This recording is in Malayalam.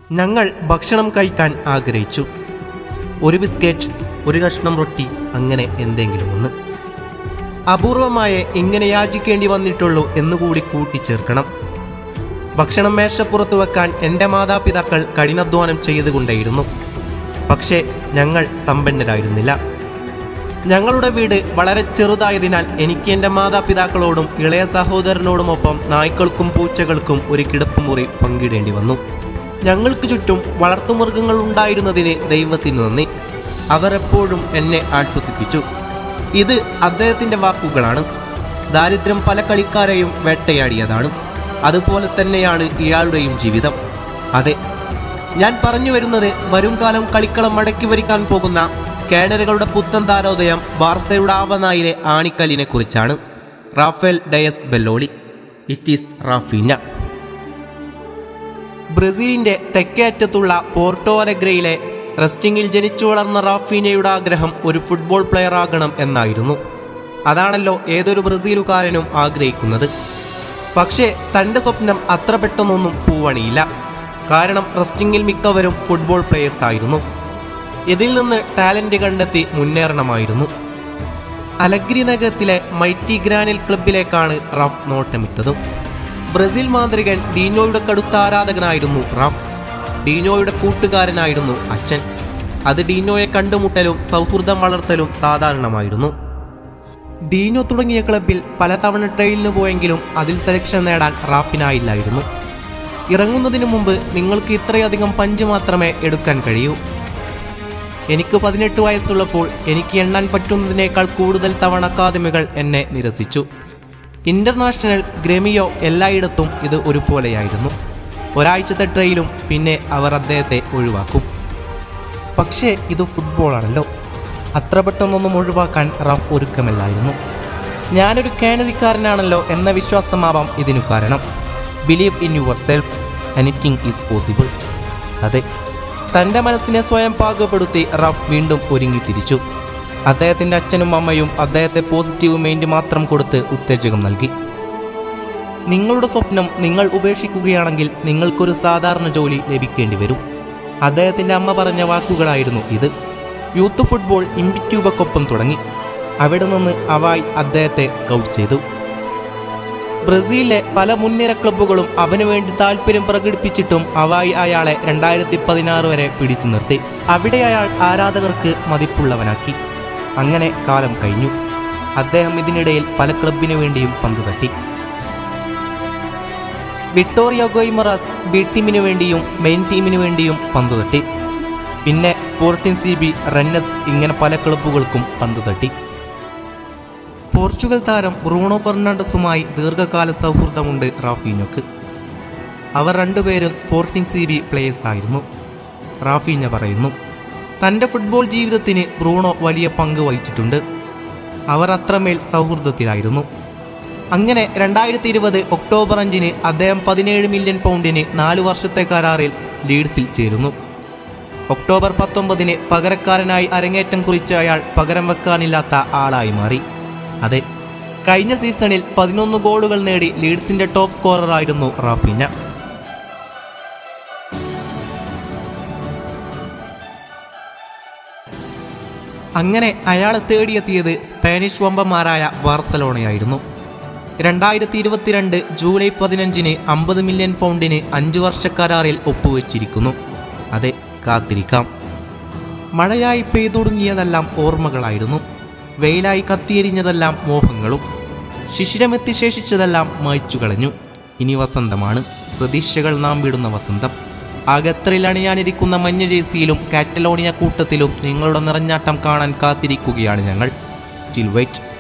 ഞങ്ങൾ ഭക്ഷണം കഴിക്കാൻ ആഗ്രഹിച്ചു ഒരു ബിസ്ക്കറ്റ് ഒരു കഷ്ണം റൊട്ടി അങ്ങനെ എന്തെങ്കിലും ഒന്ന് അപൂർവമായ ഇങ്ങനെ യാചിക്കേണ്ടി വന്നിട്ടുള്ളൂ എന്നുകൂടി കൂട്ടിച്ചേർക്കണം ഭക്ഷണം മേശപ്പുറത്ത് വെക്കാൻ എൻ്റെ മാതാപിതാക്കൾ കഠിനാധ്വാനം ചെയ്തുകൊണ്ടേയിരുന്നു പക്ഷേ ഞങ്ങൾ സമ്പന്നരായിരുന്നില്ല ഞങ്ങളുടെ വീട് വളരെ ചെറുതായതിനാൽ എനിക്ക് എൻ്റെ മാതാപിതാക്കളോടും ഇളയ സഹോദരനോടുമൊപ്പം നായ്ക്കൾക്കും പൂച്ചകൾക്കും ഒരു കിടപ്പുമുറി പങ്കിടേണ്ടി വന്നു ഞങ്ങൾക്ക് ചുറ്റും വളർത്തുമൃഗങ്ങൾ ഉണ്ടായിരുന്നതിന് ദൈവത്തിന് നന്ദി അവർ എപ്പോഴും എന്നെ ആശ്വസിപ്പിച്ചു ഇത് അദ്ദേഹത്തിൻ്റെ വാക്കുകളാണ് ദാരിദ്ര്യം പല കളിക്കാരെയും വേട്ടയാടിയതാണ് അതുപോലെ തന്നെയാണ് ഇയാളുടെയും ജീവിതം അതെ ഞാൻ പറഞ്ഞു വരുന്നത് വരുംകാലം കളിക്കളം മടക്കി വരിക്കാൻ പോകുന്ന കേണറുകളുടെ പുത്തൻ താരോദയം ബാർസയുടെ ആവനായിലെ ആണിക്കല്ലിനെ കുറിച്ചാണ് Rafael Dias Belloli it is Raphinha ബ്രസീലിന്റെ തെക്കേ അറ്റത്തുള്ള പോർട്ടോ അലഗ്രയിലെ റെസ്റ്റിംഗിൽ ജനിച്ചു വളർന്ന റാഫീനയുടെ ആഗ്രഹം ഒരു ഫുട്ബോൾ പ്ലെയർ ആകണം എന്നായിരുന്നു അതാണല്ലോ ഏതൊരു ബ്രസീലുകാരനും ആഗ്രഹിക്കുന്നത് പക്ഷേ തൻ്റെ സ്വപ്നം അത്ര പെട്ടെന്നൊന്നും പൂവണിയില്ല കാരണം റെസ്റ്റിംഗിൽ മിക്കവരും ഫുട്ബോൾ പ്ലേയേഴ്സ് ആയിരുന്നു ഇതിൽ നിന്ന് ടാലന്റ് കണ്ടെത്തി മുന്നേറണമായിരുന്നു അലഗ്രി നഗരത്തിലെ മൈറ്റി ഗ്രാനിൽ ക്ലബിലേക്കാണ് റഫ് നോട്ടമിട്ടതും ബ്രസീൽ മാന്ത്രികൻ ഡീനോയുടെ കടുത്ത ആരാധകനായിരുന്നു റഫ് ഡീനോയുടെ കൂട്ടുകാരനായിരുന്നു അച്ഛൻ അത് ഡീനോയെ കണ്ടുമുട്ടലും സൗഹൃദം വളർത്തലും സാധാരണമായിരുന്നു ഡീനോ തുടങ്ങിയ ക്ലബിൽ പലതവണ ട്രെയിലിന് പോയെങ്കിലും അതിൽ സെലക്ഷൻ നേടാൻ റാഫിനായില്ലായിരുന്നു ഇറങ്ങുന്നതിന് മുമ്പ് നിങ്ങൾക്ക് ഇത്രയധികം പഞ്ച് മാത്രമേ എടുക്കാൻ കഴിയൂ എനിക്ക് പതിനെട്ട് വയസ്സുള്ളപ്പോൾ എനിക്ക് എണ്ണാൻ പറ്റുന്നതിനേക്കാൾ കൂടുതൽ തവണ അക്കാദമികൾ എന്നെ നിരസിച്ചു ഇന്റർനാഷണൽ ഗ്രമിയോ എല്ലായിടത്തും ഇത് ഒരുപോലെയായിരുന്നു ഒരാഴ്ചത്തെ ട്രെയിലും പിന്നെ അവർ അദ്ദേഹത്തെ ഒഴിവാക്കും പക്ഷേ ഇത് ഫുട്ബോളാണല്ലോ അത്ര പെട്ടെന്നൊന്നും ഒഴിവാക്കാൻ റഫ് ഒരുക്കമല്ലായിരുന്നു ഞാനൊരു കാനറിക്കാരനാണല്ലോ എന്ന വിശ്വാസമാവാം ഇതിനു കാരണം believe in yourself anything is possible അതെ തൻ്റെ മനസ്സിനെ സ്വയം പാകപ്പെടുത്തി റഫ് വീണ്ടും ഒരുങ്ങി തിരിച്ചു അദ്ദേഹത്തിൻ്റെ അച്ഛനും അമ്മയും അദ്ദേഹത്തെ പോസിറ്റീവ് മൈൻഡ് മാത്രം കൊടുത്ത് ഉത്തേജകം നൽകി നിങ്ങളുടെ സ്വപ്നം നിങ്ങൾ ഉപേക്ഷിക്കുകയാണെങ്കിൽ നിങ്ങൾക്കൊരു സാധാരണ ജോലി ലഭിക്കേണ്ടി വരും അദ്ദേഹത്തിൻ്റെ അമ്മ പറഞ്ഞ വാക്കുകളായിരുന്നു ഇത് യൂത്ത് ഫുട്ബോൾ ഇമ്പിറ്റ്യൂബക്കൊപ്പം തുടങ്ങി അവിടെ നിന്ന് അവായ് അദ്ദേഹത്തെ സ്കൗട്ട് ചെയ്തു ബ്രസീലിലെ പല മുൻനിര ക്ലബ്ബുകളും അവന് വേണ്ടി താല്പര്യം പ്രകടിപ്പിച്ചിട്ടും അവായി അയാളെ രണ്ടായിരത്തി പതിനാറ് വരെ പിടിച്ചു നിർത്തി അവിടെ അയാൾ ആരാധകർക്ക് മതിപ്പുള്ളവനാക്കി അങ്ങനെ കാലം കഴിഞ്ഞു അദ്ദേഹം ഇതിനിടയിൽ പല ക്ലബിനു വേണ്ടിയും പന്ത് തട്ടി വിക്ടോറിയ ഗോയ്മറാസ് ബി ടീമിനു വേണ്ടിയും മെയിൻ ടീമിനു വേണ്ടിയും പന്ത് തട്ടി പിന്നെ സ്പോർട്ടിംഗ് സി ബി റന്നസ് ഇങ്ങനെ പല ക്ലബ്ബുകൾക്കും പന്ത് തട്ടി പോർച്ചുഗൽ താരം ബ്രൂണോ ഫെർണാണ്ടസുമായി ദീർഘകാല സൗഹൃദമുണ്ട് റാഫീനോക്ക് അവർ രണ്ടുപേരും സ്പോർട്ടിംഗ് സി ബി പ്ലേയേഴ്സ് ആയിരുന്നു റാഫീന പറയുന്നു തൻ്റെ ഫുട്ബോൾ ജീവിതത്തിന് ബ്രൂണോ വലിയ പങ്ക് വഹിച്ചിട്ടുണ്ട് അവർ അത്രമേൽ സൗഹൃദത്തിലായിരുന്നു അങ്ങനെ രണ്ടായിരത്തി ഇരുപത് ഒക്ടോബർ അഞ്ചിന് അദ്ദേഹം പതിനേഴ് മില്യൺ പൗണ്ടിന് നാലു വർഷത്തെ കരാറിൽ ലീഡ്സിൽ ചേരുന്നു ഒക്ടോബർ പത്തൊമ്പതിന് പകരക്കാരനായി അരങ്ങേറ്റം കുറിച്ച അയാൾ പകരം വെക്കാനില്ലാത്ത ആളായി മാറി അതെ കഴിഞ്ഞ സീസണിൽ പതിനൊന്ന് ഗോളുകൾ നേടി ലീഡ്സിന്റെ ടോപ്പ് സ്കോററായിരുന്നു റാഫിന അങ്ങനെ അയാളെ തേടിയെത്തിയത് സ്പാനിഷ് വമ്പന്മാരായ ബാർസലോണയായിരുന്നു രണ്ടായിരത്തി ഇരുപത്തിരണ്ട് ജൂലൈ പതിനഞ്ചിന് അമ്പത് മില്യൺ പൗണ്ടിന് അഞ്ചു വർഷ കരാറിൽ ഒപ്പുവെച്ചിരിക്കുന്നു അതെ കാത്തിരിക്കാം മഴയായി പെയ്തൊടുങ്ങിയതെല്ലാം ഓർമ്മകളായിരുന്നു വെയിലായി കത്തിയെരിഞ്ഞതെല്ലാം മോഹങ്ങളും ശിശിരമെത്തി ശേഷിച്ചതെല്ലാം മായ്ച്ചു കളഞ്ഞു ഇനി വസന്തമാണ് പ്രതീക്ഷകൾ നാം വിടുന്ന വസന്തം അകത്രയിൽ അണിയാനിരിക്കുന്ന മഞ്ഞ ജേഴ്സിയിലും കാറ്റലോണിയ കൂട്ടത്തിലും നിങ്ങളുടെ നിറഞ്ഞാട്ടം കാണാൻ കാത്തിരിക്കുകയാണ് ഞങ്ങൾ സ്റ്റിൽ വെയിറ്റ്